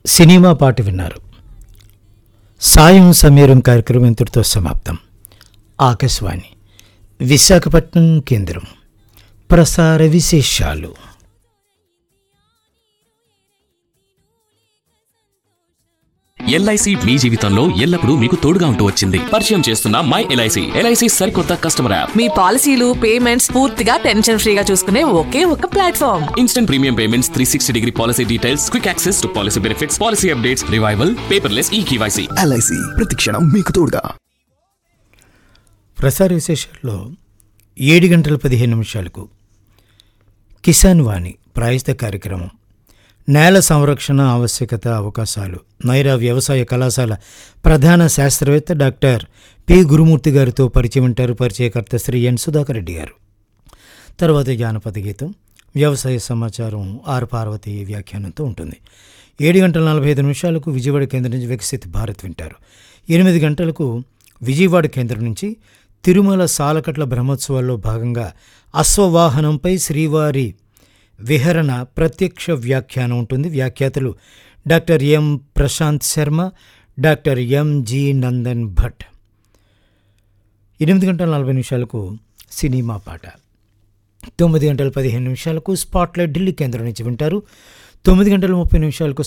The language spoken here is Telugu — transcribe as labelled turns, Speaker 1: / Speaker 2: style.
Speaker 1: సినిమా పాట విన్నారు సాయం సమీరం కార్యక్రమం ఇంతటితో సమాప్తం ఆకాశవాణి విశాఖపట్నం కేంద్రం ప్రసార విశేషాలు
Speaker 2: ఎల్ఐసి మీ జీవితంలో ఎల్లప్పుడూ మీకు తోడుగా ఉంటూ వచ్చింది పరిచయం చేస్తున్న మై ఎల్ఐసి ఎల్ఐసి సరికొత్త కస్టమర్ యాప్
Speaker 3: మీ పాలసీలు పేమెంట్స్ పూర్తిగా టెన్షన్ ఫ్రీగా చూసుకునే ఒకే ఒక platform
Speaker 2: instant premium payments three sixty degree policy details quick access to policy benefits policy updates revival paperless e KYC
Speaker 4: LIC ప్రతిక్షణం మీకు తోడుగా
Speaker 1: ప్రసార విశేషాల్లో ఏడు గంటల పదిహేను నిమిషాలకు కిసాన్ వాణి ప్రాయస్త కార్యక్రమం నేల సంరక్షణ ఆవశ్యకత అవకాశాలు నైరా వ్యవసాయ కళాశాల ప్రధాన శాస్త్రవేత్త డాక్టర్ పి గురుమూర్తి గారితో పరిచయం ఉంటారు పరిచయకర్త శ్రీ ఎన్ సుధాకర్ రెడ్డి గారు తర్వాత జానపద గీతం వ్యవసాయ సమాచారం ఆర్ పార్వతి వ్యాఖ్యానంతో ఉంటుంది ఏడు గంటల నలభై ఐదు నిమిషాలకు విజయవాడ కేంద్రం నుంచి వికసిత్ భారత్ వింటారు ఎనిమిది గంటలకు విజయవాడ కేంద్రం నుంచి తిరుమల సాలకట్ల బ్రహ్మోత్సవాల్లో భాగంగా అశ్వవాహనంపై శ్రీవారి విహరణ ప్రత్యక్ష వ్యాఖ్యానం ఉంటుంది వ్యాఖ్యాతలు doctor M Prashant Sharma doctor M G Nandan Bhat ఎనిమిది గంటల నలభై నిమిషాలకు సినిమా పాట తొమ్మిది గంటల పదిహేను నిమిషాలకు స్పాట్లైట్ ఢిల్లీ కేంద్రం నుంచి వింటారు తొమ్మిది గంటల ముప్పై నిమిషాలకు